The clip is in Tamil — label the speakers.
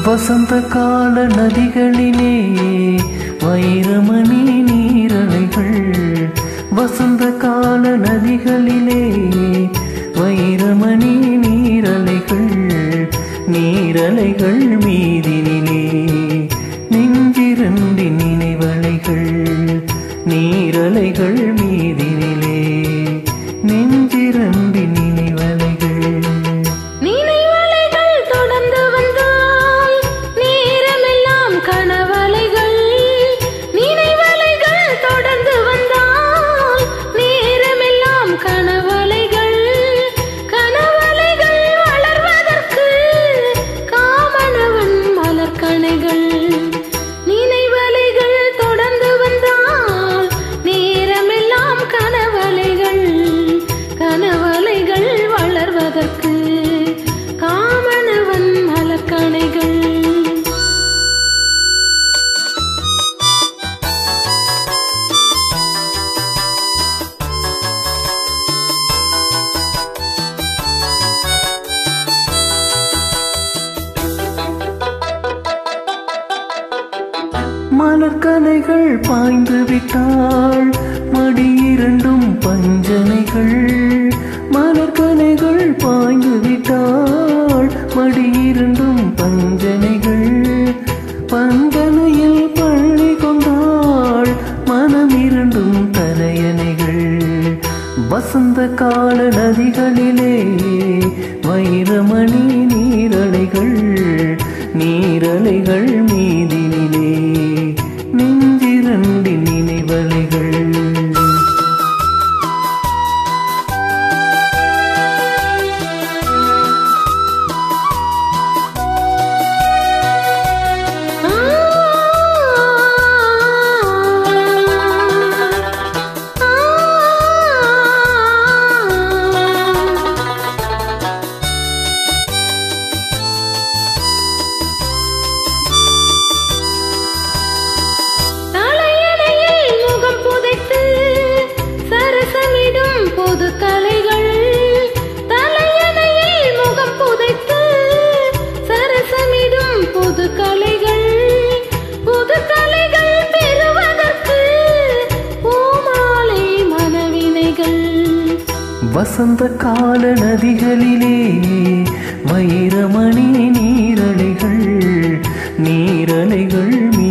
Speaker 1: வசந்த கால நதிகளிலே வைரமணி நீரலைகள் வசந்த கால நதிகளிலே வைரமணி நீரலைகள் நீரலைகள் மீதினிலே நெஞ்சிரண்டின் நினைவலைகள் நீரலைகள் மீதினிலே நெஞ்சிரண்டின் நினைவலைகள்
Speaker 2: நினைவலைகள் தொடர்ந்து வந்தால் நேரமெல்லாம் கனவலைகள் நினைவலைகள் தொடர்ந்து வந்தால் நேரமெல்லாம் கனவலைகள் கனவலைகள் வளர்வதற்கு காமனவன் மலர்கணைகள் நினைவலைகள் தொடர்ந்து வந்தால் நேரமெல்லாம் கனவலைகள் கனவலைகள் வளர்வதற்கு காமனவன் மலர்கணைகள்
Speaker 1: மலர்கலைகள் பாய்ந்து விட்டாள் மடி இரண்டும் பஞ்சனைகள் மலர்கலைகள் பாய்ந்து விட்டாள் மடி இரண்டும் பஞ்சனைகள் பஞ்சனையில் பள்ளி கொண்டாள் மனம் இரண்டும் தலையணைகள் வசந்த கால நதிகளிலே வைரமணி நீரலைகள் நீரலைகள் மீதினிலே நெஞ்சிரண்டின் நினைவலைகள்
Speaker 2: தலையணையில் முகம் புதைத்து சரசமிடும் பொது கலைகள் தலையணையில் முகம் புதைத்து சரசமிடும் பொது கலைகள் புது கலைகள் பெறுவதற்கு பூமாலை மனவினைகள்
Speaker 1: வசந்த கால நதிகளிலே வைரமணி நீரலைகள் நீரலைகள்